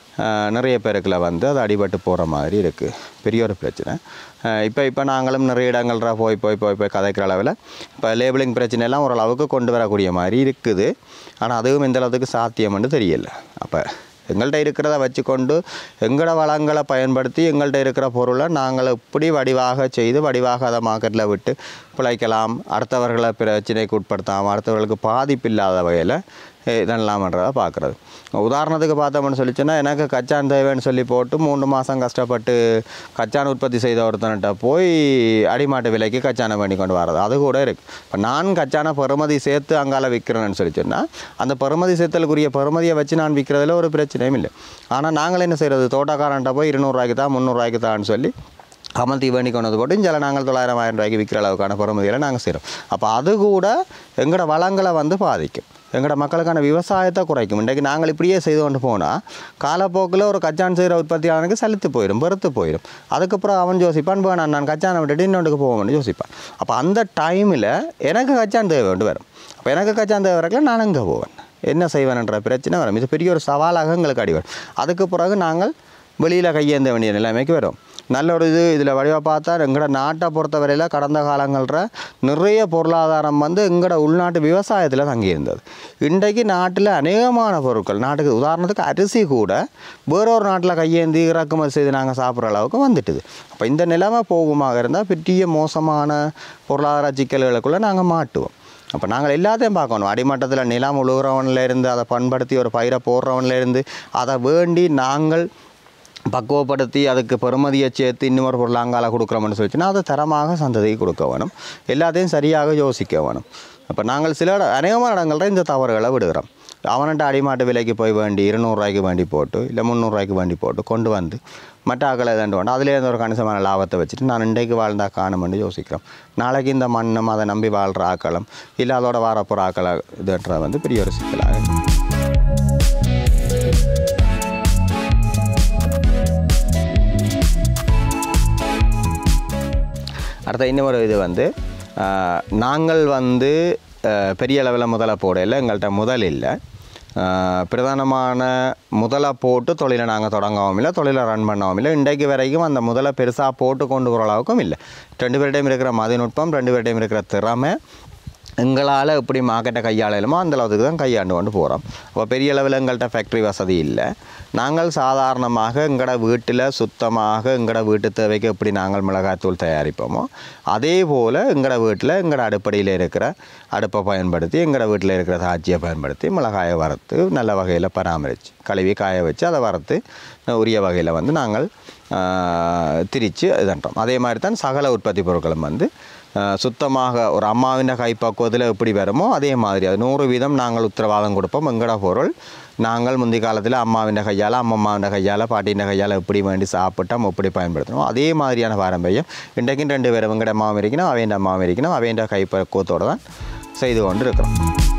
ஆஹ் நிறைய பேருக்குள்ள வந்து அது அடிபட்டு போகிற மாதிரி இருக்குது பெரிய ஒரு பிரச்சனை இப்போ இப்போ நாங்களும் நிறைய இடங்கள்ல போய் போய் போய் போய் கதைக்கிற அளவில் இப்போ லேபிளிங் பிரச்சனை எல்லாம் ஓரளவுக்கு கொண்டு வரக்கூடிய மாதிரி இருக்குது ஆனால் அதுவும் எந்த அளவுக்கு சாத்தியம்னு தெரியல அப்போ எங்கள்கிட்ட இருக்கிறத வச்சுக்கொண்டு எங்களோட வளங்களை பயன்படுத்தி எங்கள்கிட்ட இருக்கிற பொருளை நாங்கள் எப்படி வடிவாக செய்து வடிவாக அதை மார்க்கெட்டில் விட்டு பிழைக்கலாம் அடுத்தவர்களை பிரச்சனைக்கு உட்படுத்தாமல் அடுத்தவர்களுக்கு பாதிப்பு இல்லாத வகையில் இதெல்லாம்ன்றதை பார்க்குறது உதாரணத்துக்கு பார்த்தோம்னு சொல்லிச்சுன்னா எனக்கு கச்சான் தேவைன்னு சொல்லி போட்டு மூணு மாதம் கஷ்டப்பட்டு கச்சான் உற்பத்தி செய்த ஒருத்தன்கிட்ட போய் அடிமாட்டு விலைக்கு கச்சானை பண்ணி கொண்டு வர்றது அது கூட இருக்குது இப்போ நான் கச்சானை பெறுமதி சேர்த்து அங்கால விற்கிறேன்னு சொல்லி சொன்னால் அந்த பெறுமதி சேர்த்தலுக்குரிய பெறுமதியை வச்சு நான் விற்கிறதுல ஒரு பிரச்சனையும் இல்லை ஆனால் நாங்கள் என்ன செய்கிறது தோட்டக்காரன்ட்ட போய் இருநூறுவாய்க்கு தான் முந்நூறுரூவாய்க்கு தான்னு சொல்லி கமல் தீவணி கொண்டது போட்டு இங்கே நாங்கள் தொள்ளாயிரம் ஆயிரம் ரூபாய்க்கு விற்கிற அளவுக்கான பொறுமதிகளை நாங்கள் செய்கிறோம் அப்போ அது கூட எங்களோட வளங்களை வந்து பாதிக்கும் எங்களோட மக்களுக்கான விவசாயத்தை குறைக்கும் இன்றைக்கு நாங்கள் இப்படியே செய்து கொண்டு போனால் காலப்போக்கில் ஒரு கச்சான் செய்கிற உற்பத்தியாளனுக்கு சலித்து போயிடும் வெறுத்து போயிடும் அதுக்கப்புறம் அவன் யோசிப்பான் வேணாம் நான் கச்சானை விட்டுட்டு இன்னொன்றுக்கு போவேன்னு யோசிப்பான் அப்போ அந்த டைமில் எனக்கு கச்சான் தேவை வேண்டு வரும் அப்போ எனக்கு கச்சான் தேவை வரக்குள்ள நான் அங்கே போவேன் என்ன செய்வேன்ன்ற பிரச்சனை வரும் இது பெரிய ஒரு சவாலாக எங்களுக்கு அடி வரும் அதுக்கு பிறகு நாங்கள் வெளியில் கையேந்த வேண்டிய நிலைமைக்கு வரும் நல்ல ஒரு இது இதில் வடிவாக பார்த்தா எங்களோட நாட்டை பொறுத்தவரையில் கடந்த காலங்களில் நிறைய பொருளாதாரம் வந்து எங்களோட உள்நாட்டு விவசாயத்தில் தங்கியிருந்தது இன்றைக்கு நாட்டில் அநேகமான பொருட்கள் நாட்டுக்கு உதாரணத்துக்கு அரிசி கூட வேறொரு நாட்டில் கையேந்தி இறக்குமதி செய்து நாங்கள் சாப்பிட்ற அளவுக்கு வந்துட்டுது அப்போ இந்த நிலைமை போகுமாக இருந்தால் பெரிய மோசமான பொருளாதார சிக்கல்களுக்குள்ளே நாங்கள் மாட்டுவோம் அப்போ நாங்கள் எல்லாத்தையும் பார்க்கணும் அடிமட்டத்தில் நிலம் உழுகிறவன்ல இருந்து அதை பண்படுத்தி ஒரு பயிரை போடுறவன்ல இருந்து அதை வேண்டி நாங்கள் பக்குவப்படுத்தி அதுக்கு பெறுமதியை சேர்த்து இன்னொரு பொருள் அங்கால கொடுக்குறோம்னு சொல்லிச்சுன்னா அதை தரமாக சந்ததிக்கு கொடுக்க வேணும் எல்லாத்தையும் சரியாக யோசிக்க வேணும் அப்போ நாங்கள் சில இட- அநேகமான இடங்கள்ல இந்த தவறுகளை விடுகிறோம் அவன்கிட்ட அடிமாட்டு விலைக்கு போய் வேண்டி இருநூறுவாய்க்கு வேண்டி போட்டு இல்லை முந்நூறுரூவாய்க்கு வேண்டி போட்டு கொண்டு வந்து மற்ற ஆக்களை ஏதாண்டு வேண்டாம் அதிலே இருந்து ஒரு கணிசமான லாபத்தை வச்சுட்டு நான் இன்றைக்கு வாழ்ந்தா காணுமென்று யோசிக்கிறோம் நாளைக்கு இந்த மண்ணும் அதை நம்பி வாழ்கிற ஆக்களும் இல்லை அதோட வரப்போகிற ஆக்களை இதுன்றது வந்து பெரிய ஒரு சிக்கலாக இருக்கு. அடுத்த இன்னொரு இது வந்து ஆஹ், நாங்கள் வந்து ஆஹ், பெரிய லெவலில் முதலை போடையில் எங்கள்கிட்ட முதல் இல்லை ஆஹ், பிரதானமான முதலை போட்டு தொழிலை நாங்கள் தொடங்கவும் இல்லை தொழிலை ரன் பண்ணவும் இல்லை இன்றைக்கு வரைக்கும் அந்த முதலை பெருசாக போட்டு கொண்டு வர அளவுக்கும் இல்லை ரெண்டு பேர்டையும் இருக்கிற மதிநுட்பம் ரெண்டு பேர்டையும் இருக்கிற திறமை எங்களால் எப்படி மார்க்கெட்டை கையாளலுமோ அந்த அளவுக்கு தான் கையாண்டு கொண்டு போகிறோம் அப்போ பெரிய அளவில் எங்கள்கிட்ட ஃபேக்ட்ரி வசதி இல்லை நாங்கள் சாதாரணமாக எங்களோட வீட்டில் சுத்தமாக எங்களோட வீட்டு தேவைக்கு எப்படி நாங்கள் மிளகாய்த்தூள் தயாரிப்போமோ அதே போல் எங்களோட வீட்டில் எங்களோட அடுப்படியில் இருக்கிற அடுப்பை பயன்படுத்தி எங்களோட வீட்டில் இருக்கிற சாட்சியை பயன்படுத்தி மிளகாயை வறுத்து நல்ல வகையில் பராமரித்து கழுவி காய வச்சு அதை வறுத்து உரிய வகையில் வந்து நாங்கள் திரித்து இதுன்றோம் அதே மாதிரி தான் சகல உற்பத்தி பொருட்களும் வந்து ஆஹ் சுத்தமாக ஒரு அம்மாவின் கைப்பக்குவத்தில் எப்படி வருமோ அதே மாதிரி அது நூறு வீதம் நாங்கள் உத்தரவாதம் கொடுப்போம் எங்கட பொருள் நாங்கள் முந்தி காலத்தில் அம்மாவின் கையால் அம்மம்மாவின் கையால் பாட்டியின் கையால் எப்படி வேண்டி சாப்பிட்டோம் எப்படி பயன்படுத்தணும் அதே மாதிரியான பாரம்பரியம் இன்றைக்கும் ரெண்டு பேரும் எங்கட அம்மாவும் இருக்கணும் அவையின் அம்மாவும் இருக்கணும் அவையின் கைப்பக்குவத்தோடு தான் செய்து கொண்டு இருக்கிறோம்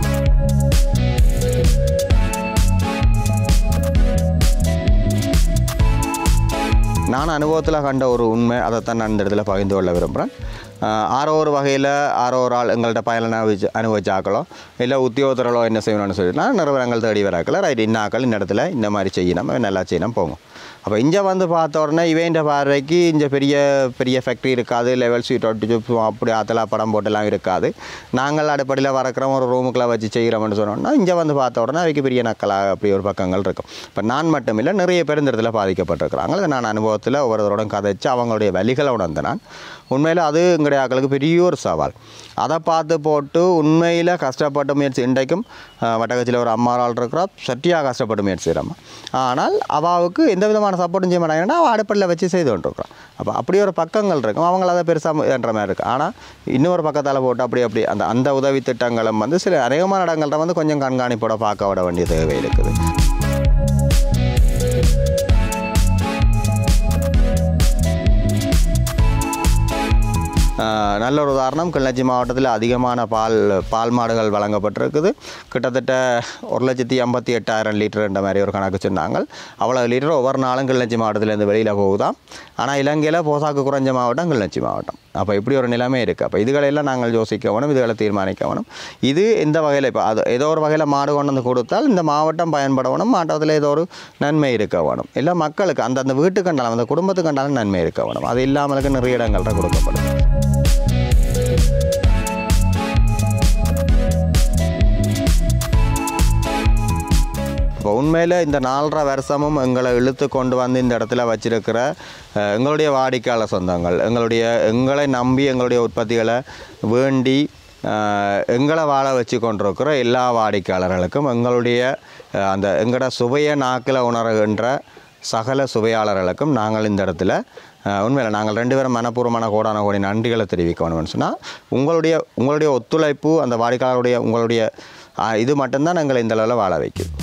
நான் அனுபவத்தில் கண்ட ஒரு உண்மை அதைத்தான் நான் இந்த இடத்துல பகிர்ந்து கொள்ள விரும்புகிறேன் ஆஹ் ஆரோ ஒரு வகையில் ஆரோ ஒரு ஆள் எங்கள்கிட்ட பயனை அனுபவிச்சு அனுபவிச்சாக்களோ இல்லை உத்தியோகத்தர்களோ என்ன செய்யணும்னு சொல்லிட்டுனா நிறுவனங்கள் தேடி வராக்கள ரைட் இன்ன ஆக்கள் இந்த இடத்துல இந்த மாதிரி செய்யணும் இவன் நல்லா செய்யணும் போங்க அப்போ இங்கே வந்து பார்த்த உடனே இவன் பார்வைக்கு இங்கே பெரிய பெரிய ஃபேக்ட்ரி இருக்காது லெவல் சீட் ஒட்டி அப்படி ஆத்தலா படம் போட்டெல்லாம் இருக்காது நாங்கள் அடிப்படையில் வரக்கிறோம் ஒரு ரூமுக்குள்ளே வச்சு செய்கிறோம்னு சொன்னோம்னா இங்கே வந்து பார்த்த உடனே அவைக்கு பெரிய நக்கலாக அப்படி ஒரு பக்கங்கள் இருக்கும் இப்போ நான் மட்டும் இல்லை நிறைய பேர் இந்த இடத்துல பாதிக்கப்பட்டிருக்கிறாங்க அதை நான் அனுபவத்தில் ஒவ்வொருத்தரோடும் கதைச்சு அவங்களுடைய வழிகளை உணர்ந்து நான் உண்மையில் அது எங்களுடைய ஆக்களுக்கு பெரிய ஒரு சவால் அதை பார்த்து போட்டு உண்மையில் கஷ்டப்பட்டு முயற்சி இன்றைக்கும் வட்டக்கச்சியில் ஒரு அம்மாரால் இருக்கிறா சட்டியாக கஷ்டப்பட்டு முயற்சி செய்கிறோம் ஆனால் அவாவுக்கு எந்த விதமான சப்போர்ட்டும் செய்ய மாட்டாங்கன்னா அவள் அடுப்படியில் வச்சு செய்து கொண்டிருக்கிறோம் அப்போ அப்படி ஒரு பக்கங்கள் இருக்கும் அவங்கள அதை பெருசாக என்ற மாதிரி இருக்குது ஆனால் இன்னொரு பக்கத்தால் போட்டு அப்படி அப்படி அந்த அந்த உதவி திட்டங்களும் வந்து சில அநேகமான இடங்கள்ல வந்து கொஞ்சம் கண்காணிப்போட பார்க்க விட வேண்டிய தேவை இருக்குது ஆஹ், நல்ல ஒரு உதாரணம் கிளிநொச்சி மாவட்டத்தில் அதிகமான பால் பால் மாடுகள் வழங்கப்பட்டிருக்குது கிட்டத்தட்ட ஒரு லட்சத்தி ஐம்பத்தி எட்டாயிரம் லிட்டர்ன்ற மாதிரி ஒரு கணக்கு சொன்னாங்க அவ்வளோ லிட்டர் ஒவ்வொரு நாளும் கிளிநொச்சி மாவட்டத்திலேருந்து வெளியில் போகுதாம் ஆனால் இலங்கையில் போசாக்கு குறைஞ்ச மாவட்டம் கிளிநொச்சி மாவட்டம் அப்போ இப்படி ஒரு நிலைமை இருக்குது அப்போ இதுகளெல்லாம் நாங்கள் யோசிக்க வேணும் இதுகளை தீர்மானிக்க வேணும் இது எந்த வகையில் இப்போ அது ஏதோ ஒரு வகையில் மாடு கொண்டு வந்து கொடுத்தால் இந்த மாவட்டம் பயன்படணும் மாவட்டத்தில் ஏதோ ஒரு நன்மை இருக்க வேணும் இல்லை மக்களுக்கு அந்த அந்த வீட்டுக்கு கண்டாலும் அந்த குடும்பத்துக்கு கண்டாலும் நன்மை இருக்க வேணும் அது இல்லாமலுக்கு நிறைய இடங்கள்ல கொடுக்கப்படும் இப்போ உண்மையில் இந்த நாலரை வருஷமும் எங்களை இழுத்து கொண்டு வந்து இந்த இடத்துல வச்சிருக்கிற அஹ், எங்களுடைய வாடிக்கையாளர் சொந்தங்கள் எங்களுடைய எங்களை நம்பி எங்களுடைய உற்பத்திகளை வேண்டி அஹ், எங்களை வாழ வச்சு கொண்டிருக்கிற எல்லா வாடிக்கையாளர்களுக்கும் எங்களுடைய அஹ், அந்த எங்களோட சுவையை நாக்கில் உணர்கின்ற சகல சுவையாளர்களுக்கும் நாங்கள் இந்த இடத்துல அஹ், உண்மையில் நாங்கள் ரெண்டு பேரும் மனப்பூர்வமான கோடான கோடி நன்றிகளை தெரிவிக்க வேணும்னு சொன்னால் உங்களுடைய உங்களுடைய ஒத்துழைப்பு அந்த வாடிக்கையாளருடைய உங்களுடைய அஹ், இது மட்டும்தான் எங்களை இந்த அளவில் வாழ வைக்குது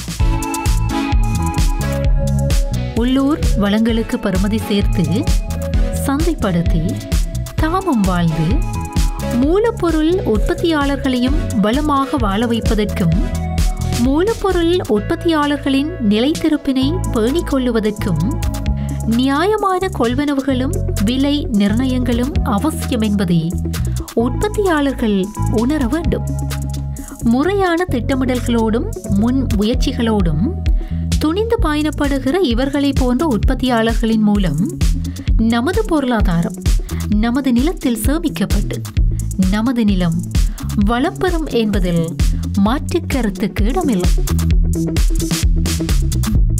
உள்ளூர் வளங்களுக்கு பருமதி சேர்த்து சந்தைப்படுத்தி தாமும் வாழ்ந்து மூலப்பொருள் உற்பத்தியாளர்களையும் வளமாக வாழ வைப்பதற்கும் மூலப்பொருள் உற்பத்தியாளர்களின் நிலைத்திருப்பினை பேணிக் கொள்ளுவதற்கும் நியாயமான கொள்வனவுகளும் விலை நிர்ணயங்களும் அவசியம் என்பதை உற்பத்தியாளர்கள் உணர வேண்டும் முறையான திட்டமிடல்களோடும் முன் முயற்சிகளோடும் துணிந்து பயணப்படுகிற இவர்களை போன்ற உற்பத்தியாளர்களின் மூலம் நமது பொருளாதாரம் நமது நிலத்தில் சேமிக்கப்பட்டு நமது நிலம் வளம் பெறும் என்பதில் மாற்றுக் கருத்துக்கு இடமில்லை